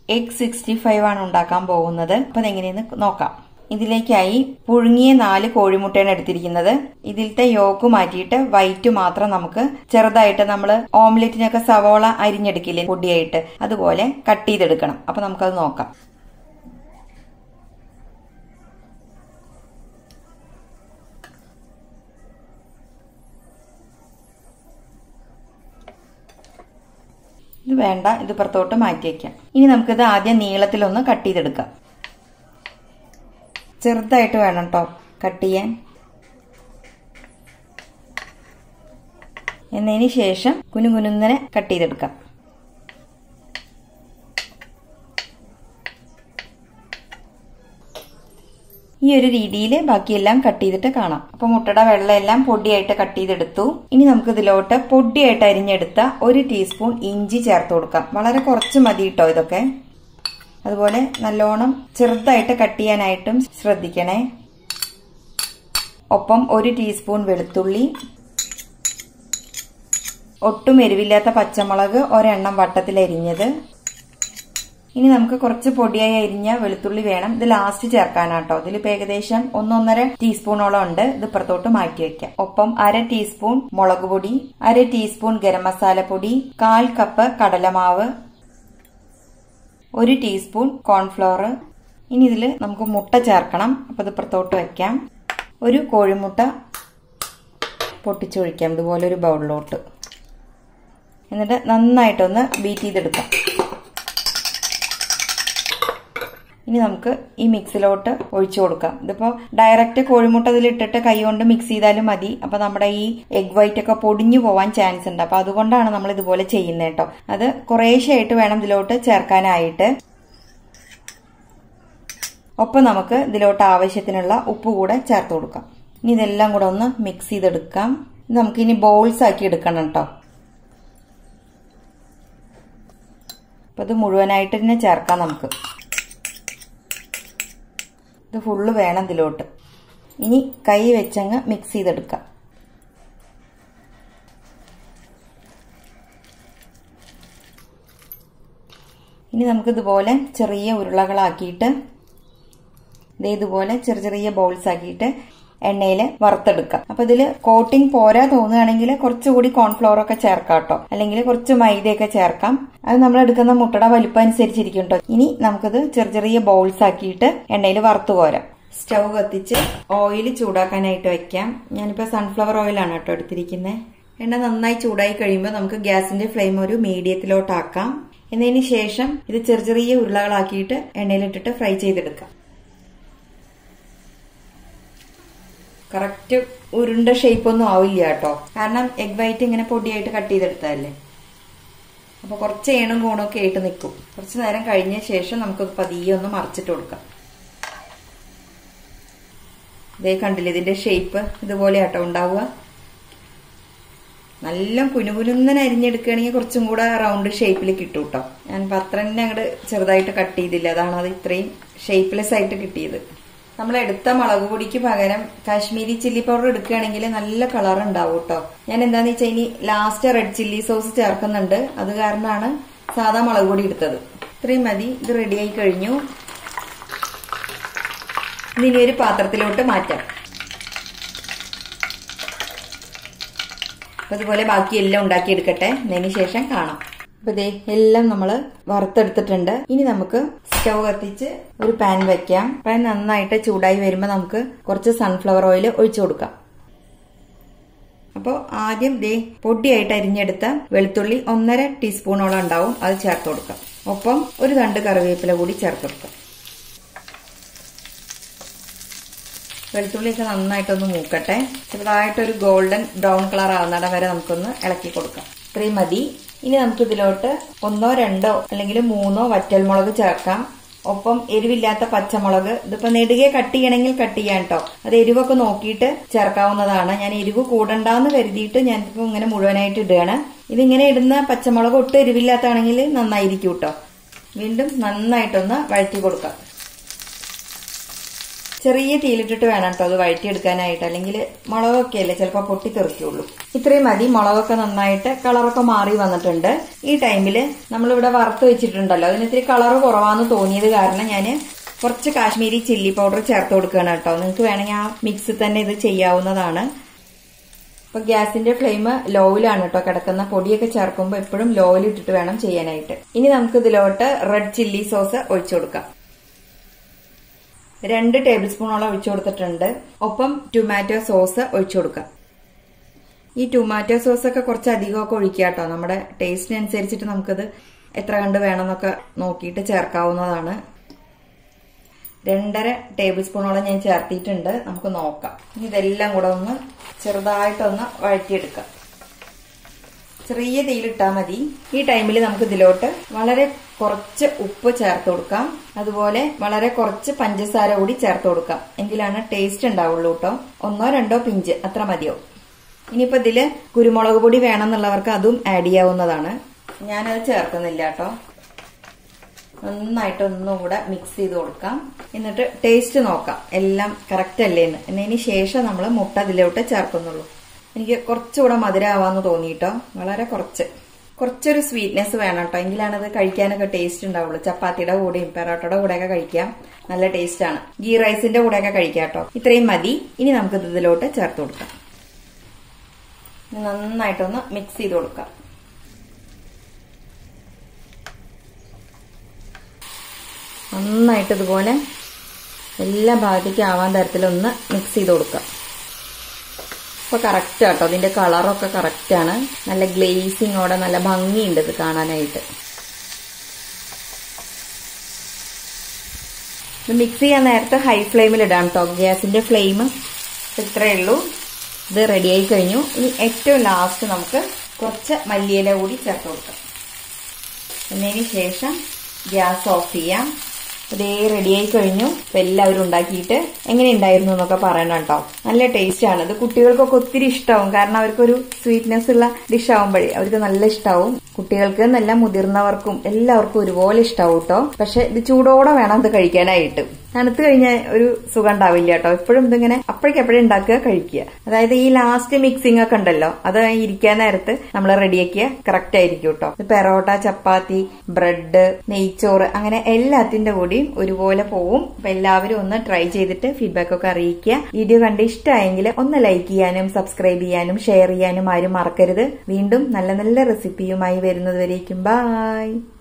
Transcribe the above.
egg sixty five ആണ് ഉണ്ടാക്കാൻ പോകുന്നത് അപ്പൊ അതെങ്ങനെയെന്ന് നോക്കാം ഇതിലേക്കായി പുഴുങ്ങിയ നാല് കോഴിമുട്ടയാണ് എടുത്തിരിക്കുന്നത് ഇതിലത്തെ യോക്ക് മാറ്റിയിട്ട് വൈറ്റ് മാത്രം നമുക്ക് ചെറുതായിട്ട് നമ്മൾ ഓംലെറ്റിനൊക്കെ സവോള അരിഞ്ഞെടുക്കില്ലേ പൊടിയായിട്ട് അതുപോലെ കട്ട് ചെയ്തെടുക്കണം അപ്പൊ നമുക്കത് നോക്കാം ഇത് വേണ്ട ഇത് പുറത്തോട്ട് മാറ്റി വയ്ക്കാം ഇനി നമുക്കിത് ആദ്യം നീളത്തിലൊന്ന് കട്ട് ചെയ്തെടുക്കാം ചെറുതായിട്ട് വേണം കേട്ടോ കട്ട് ചെയ്യാൻ എന്നതിന് ശേഷം കുനുകുനുന്നനെ കട്ട് ചെയ്തെടുക്കാം ഈ ഒരു രീതിയിൽ ബാക്കിയെല്ലാം കട്ട് ചെയ്തിട്ട് കാണാം അപ്പൊ മുട്ടയുടെ വെള്ളമെല്ലാം പൊടിയായിട്ട് കട്ട് ചെയ്തെടുത്തു ഇനി നമുക്ക് ഇതിലോട്ട് പൊടിയായിട്ട് അരിഞ്ഞെടുത്ത ഒരു ടീസ്പൂൺ ഇഞ്ചി ചേർത്ത് കൊടുക്കാം വളരെ കുറച്ച് മതി കേട്ടോ ഇതൊക്കെ അതുപോലെ നല്ലോണം ചെറുതായിട്ട് കട്ട് ചെയ്യാനായിട്ടും ശ്രദ്ധിക്കണേ ഒപ്പം ഒരു ടീസ്പൂൺ വെളുത്തുള്ളി ഒട്ടും എരിവില്ലാത്ത പച്ചമുളക് ഒരെണ്ണം വട്ടത്തിൽ അരിഞ്ഞത് ഇനി നമുക്ക് കുറച്ച് പൊടിയായി അരിഞ്ഞ വെളുത്തുള്ളി വേണം ഇത് ലാസ്റ്റ് ചേർക്കാനാട്ടോ ഇതിലിപ്പോ ഏകദേശം ഒന്നൊന്നര ടീസ്പൂണോളം ഉണ്ട് ഇത് പുറത്തോട്ട് മാറ്റി വെക്കാം ഒപ്പം അര ടീസ്പൂൺ മുളക് പൊടി അര ടീസ്പൂൺ ഗരം മസാല പൊടി കാൽ കപ്പ് കടലമാവ് ഒരു ടീസ്പൂൺ കോൺഫ്ലോർ ഇനി ഇതിൽ നമുക്ക് മുട്ട ചേർക്കണം അപ്പൊ ഇത് പുറത്തോട്ട് വെക്കാം ഒരു കോഴിമുട്ട പൊട്ടിച്ചൊഴിക്കാം ഇതുപോലെ ഒരു ബൗളിലോട്ട് എന്നിട്ട് നന്നായിട്ടൊന്ന് ബീറ്റ് ചെയ്തെടുക്കാം ഇനി നമുക്ക് ഈ മിക്സിലോട്ട് ഒഴിച്ചു കൊടുക്കാം ഇതിപ്പോ ഡയറക്റ്റ് കോഴിമുട്ട ഇതിലിട്ടിട്ട് കൈ കൊണ്ട് മിക്സ് ചെയ്താലും മതി അപ്പൊ നമ്മുടെ ഈ എഗ് വൈറ്റ് ഒക്കെ പൊടിഞ്ഞു പോവാൻ ചാൻസ് ഉണ്ട് അപ്പൊ അതുകൊണ്ടാണ് നമ്മൾ ഇതുപോലെ ചെയ്യുന്നത് കേട്ടോ അത് കുറേശ്ശായിട്ട് വേണം ഇതിലോട്ട് ചേർക്കാനായിട്ട് ഒപ്പം നമുക്ക് ഇതിലോട്ട് ആവശ്യത്തിനുള്ള ഉപ്പ് കൂടെ ചേർത്ത് കൊടുക്കാം ഇനി ഇതെല്ലാം കൂടെ ഒന്ന് മിക്സ് ചെയ്തെടുക്കാം നമുക്ക് ഇനി ബോൾസ് ആക്കി എടുക്കണം കേട്ടോ അപ്പൊ ഇത് മുഴുവനായിട്ട് തന്നെ ചേർക്കാം നമുക്ക് ഇത് ഫുള്ള് വേണം ഇതിലോട്ട് ഇനി കൈ വെച്ചങ്ങ് മിക്സ് ചെയ്തെടുക്കാം ഇനി നമുക്കിതുപോലെ ചെറിയ ഉരുളകളാക്കിയിട്ട് ഇതേ ഇതുപോലെ ചെറിയ ചെറിയ ബൗൾസ് ആക്കിയിട്ട് എണ്ണയിൽ വറുത്തെടുക്കാം അപ്പൊ ഇതിൽ കോട്ടിംഗ് പോരാ തോന്നുകയാണെങ്കിൽ കുറച്ചുകൂടി കോൺഫ്ലവർ ഒക്കെ ചേർക്കാം കേട്ടോ അല്ലെങ്കിൽ കുറച്ച് മൈദയൊക്കെ ചേർക്കാം അത് നമ്മൾ എടുക്കുന്ന മുട്ടയുടെ വലിപ്പം അനുസരിച്ചിരിക്കും കേട്ടോ ഇനി നമുക്കിത് ചെറിയ ചെറിയ ബൗൾസ് ആക്കിയിട്ട് എണ്ണയിൽ വറുത്തു പോരാം സ്റ്റൗ കത്തിച്ച് ഓയിൽ ചൂടാക്കാനായിട്ട് വെക്കാം ഞാനിപ്പോൾ സൺഫ്ലവർ ഓയിലാണ് കേട്ടോ എടുത്തിരിക്കുന്നത് എണ്ണ നന്നായി ചൂടായി കഴിയുമ്പോൾ നമുക്ക് ഗ്യാസിന്റെ ഫ്ലെയിം ഒരു മീഡിയത്തിലോട്ടാക്കാം എന്നതിന് ശേഷം ഇത് ചെറിയ ചെറിയ ഉരുളകളാക്കിയിട്ട് എണ്ണയിലിട്ടിട്ട് ഫ്രൈ ചെയ്തെടുക്കാം കറക്റ്റ് ഉരുണ്ട ഷേപ്പ് ഒന്നും ആവില്ല കേട്ടോ കാരണം എഗ് വൈറ്റ് ഇങ്ങനെ പൊടിയായിട്ട് കട്ട് ചെയ്തെടുത്തതല്ലേ അപ്പൊ കുറച്ച് ഏണും കൂണും ഒക്കെ ആയിട്ട് നിൽക്കും കുറച്ച് നേരം കഴിഞ്ഞ ശേഷം നമുക്ക് പതിയെ ഒന്ന് മറിച്ചിട്ട് കൊടുക്കാം ഇതേ കണ്ടില്ലേ ഇതിന്റെ ഷേപ്പ് ഇതുപോലെ ആട്ടോ ഉണ്ടാവുക നല്ല കുനുകുനുന്നൻ അരിഞ്ഞെടുക്കുകയാണെങ്കിൽ കുറച്ചും കൂടെ റൗണ്ട് ഷേപ്പിൽ കിട്ടും കേട്ടോ ഞാൻ അത്ര തന്നെ അങ്ങോട്ട് ചെറുതായിട്ട് കട്ട് ചെയ്തില്ല അതാണ് അത് ഇത്രയും ഷേപ്പ്ലെസ് ആയിട്ട് കിട്ടിയത് നമ്മൾ എടുത്ത മുളക് പൊടിക്ക് പകരം കാശ്മീരി ചില്ലി പൗഡർ എടുക്കുകയാണെങ്കിൽ നല്ല കളർ ഉണ്ടാവും കേട്ടോ ഞാൻ എന്താന്ന് വെച്ചാൽ ഇനി ലാസ്റ്റ് റെഡ് ചില്ലി സോസ് ചേർക്കുന്നുണ്ട് അത് കാരണമാണ് സാധാ മുളക് പൊടി എടുത്തത് ഇത്രയും മതി ഇത് റെഡിയായി കഴിഞ്ഞു ഇതിനി ഒരു പാത്രത്തിലോട്ട് മാറ്റാം അപ്പൊ അതുപോലെ ബാക്കി എല്ലാം ഉണ്ടാക്കിയെടുക്കട്ടെ അതിന് ശേഷം കാണാം അപ്പൊ ഇതേ എല്ലാം നമ്മൾ വറുത്തെടുത്തിട്ടുണ്ട് ഇനി നമുക്ക് സ്റ്റൗ കത്തിച്ച് ഒരു പാൻ വെക്കാം പാൻ നന്നായിട്ട് ചൂടായി വരുമ്പോൾ നമുക്ക് കുറച്ച് സൺഫ്ലവർ ഓയിൽ ഒഴിച്ചു കൊടുക്കാം അപ്പോൾ ആദ്യം ദേ പൊടിയായിട്ട് അരിഞ്ഞെടുത്ത വെളുത്തുള്ളി ഒന്നര ടീസ്പൂണോളം ഉണ്ടാവും അത് ചേർത്ത് കൊടുക്കാം ഒപ്പം ഒരു തണ്ട് കറിവേപ്പില കൂടി ചേർത്ത് കൊടുക്കാം വെളുത്തുള്ളിയൊക്കെ നന്നായിട്ടൊന്ന് മൂക്കട്ടെ ചെറുതായിട്ടൊരു ഗോൾഡൻ ബ്രൗൺ കളർ ആവുന്നിടം വരെ നമുക്കൊന്ന് ഇളക്കി കൊടുക്കാം ഇത്രയും മതി ഇനി നമുക്ക് ഇതിലോട്ട് ഒന്നോ രണ്ടോ അല്ലെങ്കിൽ മൂന്നോ വറ്റൽമുളക് ചേർക്കാം ഒപ്പം എരിവില്ലാത്ത പച്ചമുളക് ഇതിപ്പോ നെടുകെ കട്ട് ചെയ്യണമെങ്കിൽ കട്ട് ചെയ്യാം കേട്ടോ അത് എരിവൊക്കെ നോക്കിയിട്ട് ചേർക്കാവുന്നതാണ് ഞാൻ എരിവ് കൂടണ്ടെന്ന് കരുതിയിട്ട് ഞാൻ ഇപ്പൊ ഇങ്ങനെ മുഴുവനായിട്ട് ഇടുകയാണ് ഇതിങ്ങനെ ഇടുന്ന പച്ചമുളക് ഒട്ടും എരിവില്ലാത്താണെങ്കിൽ നന്നായിരിക്കും കേട്ടോ വീണ്ടും നന്നായിട്ടൊന്ന് വഴറ്റി കൊടുക്കാം ചെറിയ തീയിലിട്ടിട്ട് വേണം കേട്ടോ അത് വഴറ്റിയെടുക്കാനായിട്ട് അല്ലെങ്കിൽ മുളകൊക്കെ അല്ലേ ചിലപ്പോൾ പൊട്ടി തെറിക്കുള്ളൂ ഇത്രയും മതി മുളകൊക്കെ നന്നായിട്ട് കളറൊക്കെ മാറി വന്നിട്ടുണ്ട് ഈ ടൈമിൽ നമ്മളിവിടെ വറുത്ത് വെച്ചിട്ടുണ്ടല്ലോ അതിന് ഇത്തിരി കളർ കുറവാന്ന് തോന്നിയത് കാരണം ഞാൻ കുറച്ച് കാശ്മീരി ചില്ലി പൗഡർ ചേർത്ത് കൊടുക്കുകയാണ് കേട്ടോ നിങ്ങൾക്ക് വേണമെങ്കിൽ ആ മിക്സ് തന്നെ ഇത് ചെയ്യാവുന്നതാണ് അപ്പൊ ഗ്യാസിന്റെ ഫ്ലെയിം ലോയിലാണ് കേട്ടോ കിടക്കുന്ന പൊടിയൊക്കെ ചേർക്കുമ്പോൾ എപ്പോഴും ലോയിൽ ഇട്ടിട്ട് വേണം ചെയ്യാനായിട്ട് ഇനി നമുക്ക് ഇതിലോട്ട് റെഡ് ചില്ലി സോസ് ഒഴിച്ചു കൊടുക്കാം രണ്ട് ടേബിൾ സ്പൂണോളം ഒഴിച്ചു കൊടുത്തിട്ടുണ്ട് ഒപ്പം ടൊമാറ്റോ സോസ് ഒഴിച്ചു കൊടുക്കാം ഈ ടൊമാറ്റോ സോസ് ഒക്കെ കുറച്ച് അധികമൊക്കെ ഒഴിക്കുക കേട്ടോ നമ്മുടെ ടേസ്റ്റിനനുസരിച്ചിട്ട് നമുക്കത് എത്ര കണ്ട് വേണമെന്നൊക്കെ നോക്കിയിട്ട് ചേർക്കാവുന്നതാണ് രണ്ടര ടേബിൾ സ്പൂണോളം ഞാൻ ചേർത്തിയിട്ടുണ്ട് നമുക്ക് നോക്കാം ഇനി ഇതെല്ലാം കൂടെ ഒന്ന് ചെറുതായിട്ടൊന്ന് വഴറ്റിയെടുക്കാം ചെറിയ തീയിലിട്ടാൽ മതി ഈ ടൈമിൽ നമുക്ക് ഇതിലോട്ട് വളരെ കുറച്ച് ഉപ്പ് ചേർത്ത് കൊടുക്കാം അതുപോലെ വളരെ കുറച്ച് പഞ്ചസാര കൂടി ചേർത്ത് കൊടുക്കാം എങ്കിലാണ് ടേസ്റ്റ് ഉണ്ടാവുള്ളൂ കേട്ടോ ഒന്നോ രണ്ടോ പിഞ്ച് അത്ര മതിയോ ഇനിയിപ്പോ ഇതില് കുരുമുളക് പൊടി വേണമെന്നുള്ളവർക്ക് അതും ആഡ് ചെയ്യാവുന്നതാണ് ഞാനത് ചേർക്കുന്നില്ല കേട്ടോ നന്നായിട്ട് ഒന്നും കൂടെ മിക്സ് ചെയ്ത് കൊടുക്കാം എന്നിട്ട് ടേസ്റ്റ് നോക്കാം എല്ലാം കറക്റ്റ് അല്ലേന്ന് എന്നതിന് ശേഷം നമ്മൾ മുട്ട ഇതിലോട്ട് ചേർക്കുന്നുള്ളൂ എനിക്ക് കുറച്ചുകൂടെ മധുരമാവാന്ന് തോന്നിയിട്ടോ വളരെ കുറച്ച് കുറച്ചൊരു സ്വീറ്റ്നെസ് വേണം കേട്ടോ എങ്കിലാണത് കഴിക്കാനൊക്കെ ടേസ്റ്റ് ഉണ്ടാവുള്ളൂ ചപ്പാത്തിയുടെ കൂടെയും പെറോട്ടയുടെ കൂടെയൊക്കെ കഴിക്കാം നല്ല ടേസ്റ്റ് ആണ് ഗീ റൈസിന്റെ കൂടെയൊക്കെ കഴിക്കാം കേട്ടോ ഇത്രയും മതി ഇനി നമുക്ക് ഇതിലോട്ട് ചേർത്ത് കൊടുക്കാം നന്നായിട്ടൊന്ന് മിക്സ് ചെയ്ത് കൊടുക്കാം നന്നായിട്ട് ഇതുപോലെ എല്ലാ ഭാഗത്തേക്കും ആവാൻ തരത്തിലൊന്ന് മിക്സ് ചെയ്ത് കൊടുക്കാം ഇപ്പൊ കറക്റ്റ് ആട്ടോ അതിന്റെ കളറൊക്കെ കറക്റ്റാണ് നല്ല ഗ്ലേസിങ്ങോടെ നല്ല ഭംഗിയുണ്ട് ഇത് കാണാനായിട്ട് ഇത് മിക്സ് ചെയ്യാൻ നേരത്തെ ഹൈ ഫ്ലെയിമിൽ ഇടാം കേട്ടോ ഗ്യാസിന്റെ ഫ്ലെയിം ഇത്രയേ ഉള്ളൂ ഇത് റെഡിയായി കഴിഞ്ഞു ഇനി ഏറ്റവും ലാസ്റ്റ് നമുക്ക് കുറച്ച് മല്ലിയില കൂടി ചേർത്ത് കൊടുക്കാം എന്നതിന് ശേഷം ഗ്യാസ് ഓഫ് ചെയ്യാം അതേ റെഡിയായി കഴിഞ്ഞു അപ്പൊ എല്ലാവരും ഉണ്ടാക്കിയിട്ട് എങ്ങനെ ഉണ്ടായിരുന്നു എന്നൊക്കെ പറയണം കേട്ടോ നല്ല ടേസ്റ്റ് ആണ് ഇത് കുട്ടികൾക്കൊക്കെ ഒത്തിരി ഇഷ്ടമാവും കാരണം അവർക്കൊരു സ്വീറ്റ്നെസ് ഉള്ള ഡിഷ് ആവുമ്പോഴേ അവർക്ക് നല്ല ഇഷ്ടാവും കുട്ടികൾക്ക് നല്ല മുതിർന്നവർക്കും എല്ലാവർക്കും ഒരുപോലെ ഇഷ്ടാവും കേട്ടോ പക്ഷെ ഇത് ചൂടോടെ വേണം ഇത് കഴിക്കാനായിട്ട് തണുത്ത് കഴിഞ്ഞാൽ ഒരു സുഖം ഉണ്ടാവില്ല കേട്ടോ എപ്പോഴും ഇതിങ്ങനെ അപ്പോഴേക്കപ്പോഴേ ഉണ്ടാക്കുക കഴിക്കുക അതായത് ഈ ലാസ്റ്റ് മിക്സിംഗ് ഒക്കെ ഉണ്ടല്ലോ അത് ഇരിക്കാൻ നേരത്ത് നമ്മൾ റെഡിയാക്കിയ കറക്റ്റ് ആയിരിക്കും കേട്ടോ പെറോട്ട ചപ്പാത്തി ബ്രെഡ് നെയ്ച്ചോറ് അങ്ങനെ എല്ലാത്തിന്റെ കൂടിയും ഒരുപോലെ പോവും അപ്പൊ എല്ലാവരും ഒന്ന് ട്രൈ ചെയ്തിട്ട് ഫീഡ്ബാക്ക് ഒക്കെ അറിയിക്കുക വീഡിയോ കണ്ട് ഇഷ്ടമായെങ്കിൽ ഒന്ന് ലൈക്ക് ചെയ്യാനും സബ്സ്ക്രൈബ് ചെയ്യാനും ഷെയർ ചെയ്യാനും ആരും മറക്കരുത് വീണ്ടും നല്ല നല്ല റെസിപ്പിയുമായി വരുന്നത് വരേക്കും ബായ്